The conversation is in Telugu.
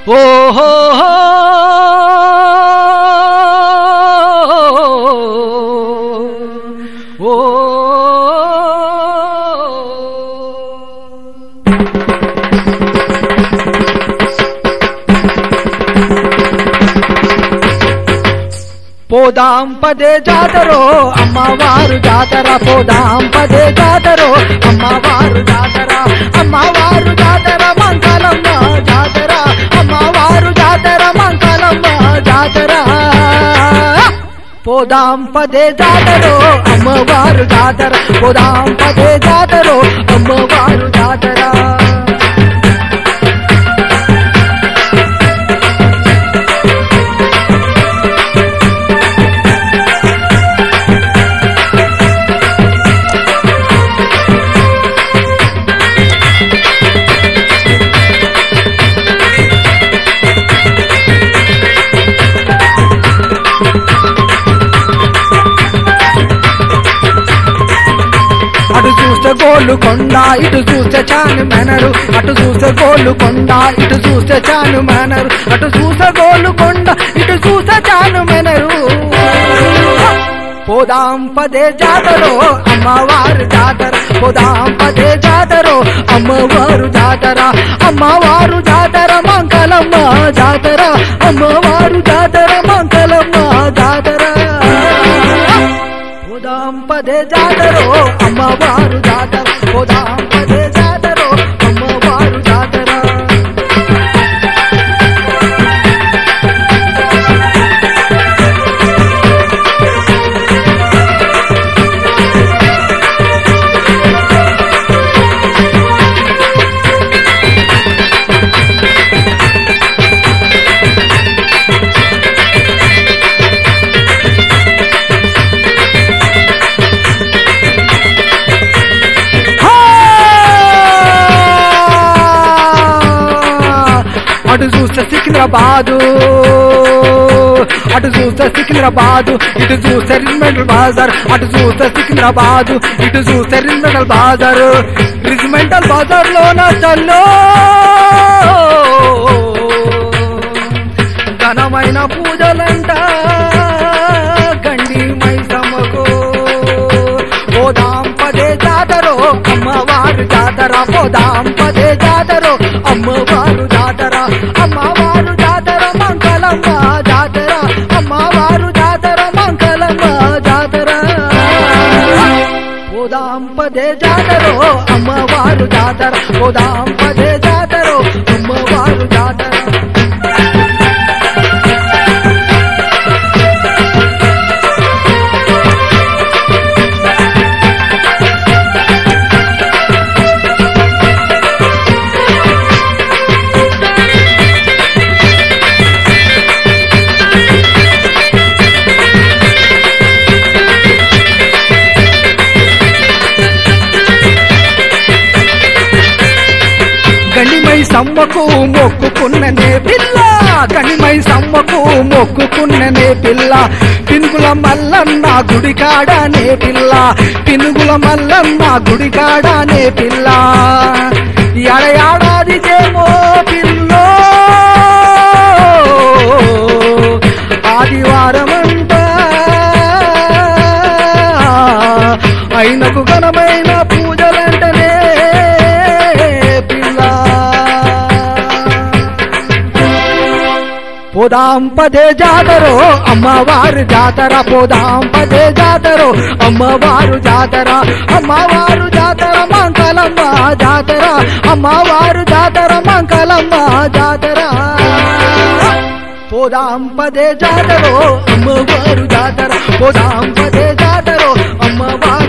ఓహో ఓ పోదాం పదే జాతరో అమ్మవారు జాతర పోదాం పదే జాతరో అమ్మవారు జాతర అమ్మవారు జాతర మంగళమ్మ జాతర అమ్మవారు జాతర మంగళమ్మ జాతర పోదాం పదే జాతరో అమ్మవారు జాతర పోదాం పదే జాతరో అమ్మవారు జాతర అటు చూస్తే గోళ్ళు కొండ ఇటు చూస్తే చాను మెనరు అటు చూస్తే గోళ్ళు కొండ ఇటు చూస్తే చాను మెనరు అటు చూస్తే గోళ్ళు కొండ ఇటు చూస్తే చాను మెనరు పోదాం పదే జాతరో అమ్మవారు జాతర పోదాం పదే జాతరో అమ్మవారు జాతర అమ్మవారు జాతర మంగళమ్మ జాతర అమ్మవారు జాతర మంగళమ్మ జాతర పోదాం పదే జాతరో అమ్మవారు జాతర పోదాం పదే జాతరో అమ్మవారు జాతర అటు చూస్తే సికింద్రాబాదు అటు చూస్తే సికింద్రాబాదు ఇటు చూస్తే రిజిమెంటల్ బాజార్ అటు చూస్తే సికింద్రాబాదు ఇటు చూస్తే రిజిమెంటల్ బాజార్ రిజిమెంటల్ బాజార్ లోన చల్లో ఘనమైన పూజలంట గండి మైసమ్మకు పోదాం పదే జాతరో అమ్మవారు జాతర పోదాం పదే జాతరో అమ్మవారు జాతర అమ్మవారు జాతర మంగళమ్మ జాతర అమ్మవారు జాతర మంగళమ్మ జాతర పోదాం పదే జాతరో అమ్మవారు జాతర పోదాం పదే జాతరో అమ్మవారు జాతర గణిమై సమ్మకు మొక్కుకున్ననే పిల్ల గణిమై సమ్మకు మొక్కుకున్ననే పిల్ల పినుగుల మల్లన్న గుడికాడనే పిల్ల పినుగుల మల్లన్న గుడికాడనే పిల్ల ఎడ ఏడాది చేమో పిల్లో ఆదివారమంట అయినకు ఘనమైన పూజలంటనే పిల్ల పోదాం పదే జాతరో అమ్మవారు జాతర పోదాం పదే జాతరో అమ్మవారు జాతర అమ్మవారు జాతర మంగళమ్మ జాతర అమ్మవారు జాతర మంగళమ్మ జాతర పోదాం పదే జాతరో అమ్మవారు జాతర పోదాం పదే జాతరో అమ్మవారు